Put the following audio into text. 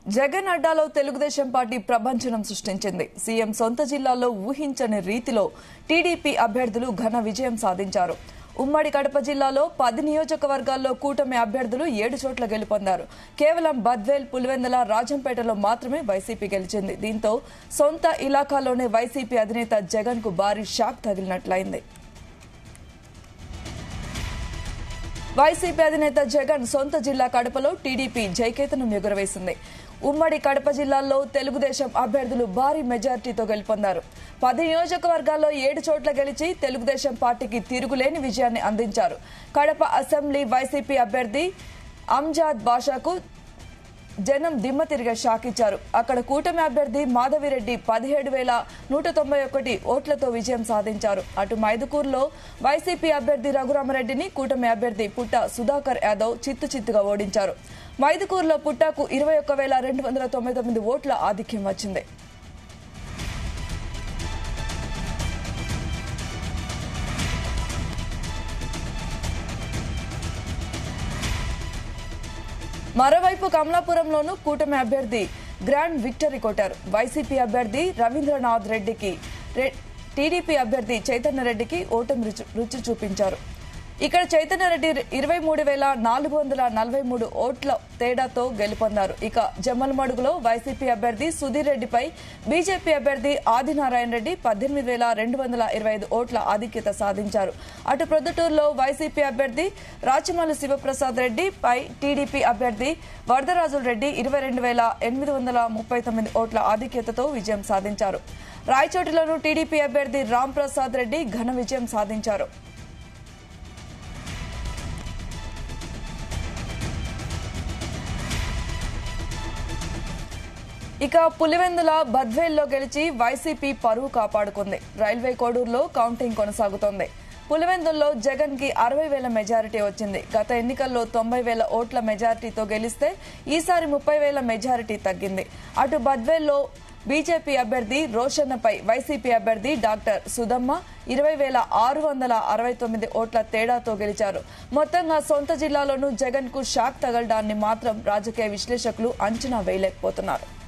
Jagan అడ్డాలో Telugu Desam party ప్రభంజనం సృష్టించింది CM సొంత జిల్లాలో ఊహించని రీతిలో టీడీపీ అభ్యర్థులు ఘన విజయం సాధించారు ఉమ్మడి కడప జిల్లాలో పది నియోజకవర్గాల్లో కూటమి అభ్యర్థులు ఏడు చోట్ల గెలుపొందారు కేవలం బద్వేల్ పులివెందల రాజంపేటలో మాత్రమే వైసీపీ గెలిచింది దీంతో సొంత ఇలాకాలోనే వైసీపీ అధినేత జగన్ కు భారీ షాక్ తగిలినట్లయింది వైసీపీ అధినేత జగన్ సొంత జిల్లా కడపలో టీడీపీ జైకేతనం ఎగురవేసింది ఉమ్మడి కడప జిల్లాలో తెలుగుదేశం అభ్యర్థులు భారీ మెజార్టీతో గెలుపొందారు పది నియోజకవర్గాల్లో ఏడు చోట్ల గెలిచి తెలుగుదేశం పార్టీకి తిరుగులేని విజయాన్ని అందించారు కడప అసెంబ్లీ వైసీపీ అభ్యర్థి అంజాద్ బాషాకు జనం దిమ్మ తిరిగే షాక్ ఇచ్చారు అక్కడ కూటమి అభ్యర్థి మాధవిరెడ్డి పదిహేడు వేల నూట తొంభై ఒకటి ఓట్లతో విజయం సాధించారు అటు మైదుకూరులో వైసీపీ అభ్యర్థి రఘురామరెడ్డిని కూటమి అభ్యర్థి పుట్ట సుధాకర్ యాదవ్ చిత్తు చిత్తుగా ఓడించారు మైదుకూరులో పుట్టకు ఇరవై ఒక్క వేల రెండు వందల తొంభై తొమ్మిది ఓట్ల ఆధిక్యం వచ్చింది మరోవైపు కమలాపురంలోనూ కూటమి అభ్యర్థి గ్రాండ్ విక్టరీ కొట్టారు వైసీపీ అభ్యర్థి రవీంద్రనాథ్ రెడ్డికి రె- టీడీపీ అభ్యర్థి చైతన్య రెడ్డికి ఓటమి రుచి రుచి చూపించారు ఇక్కడ చైతన్య రెడ్డి ఇరవై మూడు వేల నాలుగు వందల నలభై మూడు ఓట్ల తేడాతో గెలుపొందారు ఇక జమ్మలమడుగులో వైసీపీ అభ్యర్థి సుధీర్ రెడ్డిపై బీజేపీ అభ్యర్థి ఆదినారాయణ రెడ్డి పద్దెనిమిది వేల రెండు వందల ఇరవై ఐదు ఓట్ల ఆధిక్యత సాధించారు అటు ప్రొద్దుటూరులో వైసీపీ అభ్యర్థి రాచమల్లి శివప్రసాద్ రెడ్డి పై టీడీపీ అభ్యర్థి వరదరాజుల రెడ్డి ఇరవై రెండు వేల ఎనిమిది వందల ముప్పై తొమ్మిది ఓట్ల ఆధిక్యతతో విజయం సాధించారు రాయచోటిలోనూ టీడీపీ అభ్యర్థి రామ్ ప్రసాద్ రెడ్డి ఘన విజయం సాధించారు ఇక పులివెందుల బద్వేల్లో గెలిచి వైసీపీ పరువు కాపాడుకుంది రైల్వే కోడూరులో కౌంటింగ్ కొనసాగుతోంది పులివెందుల్లో జగన్ కి అరవై వేల మెజారిటీ వచ్చింది గత ఎన్నికల్లో తొంభై వేల ఓట్ల మెజారిటీతో గెలిస్తే ఈసారి ముప్పై వేల మెజారిటీ తగ్గింది అటు బద్వేల్లో బీజేపీ అభ్యర్థి రోషన్నపై వైసీపీ అభ్యర్థి డాక్టర్ సుధమ్మ ఇరవై వేల ఆరు వందల అరవై తొమ్మిది ఓట్ల తేడాతో గెలిచారు మొత్తంగా సొంత జిల్లాలోనూ జగన్ కు షాక్ తగలడాన్ని మాత్రం రాజకీయ విశ్లేషకులు అంచనా వేయలేకపోతున్నారు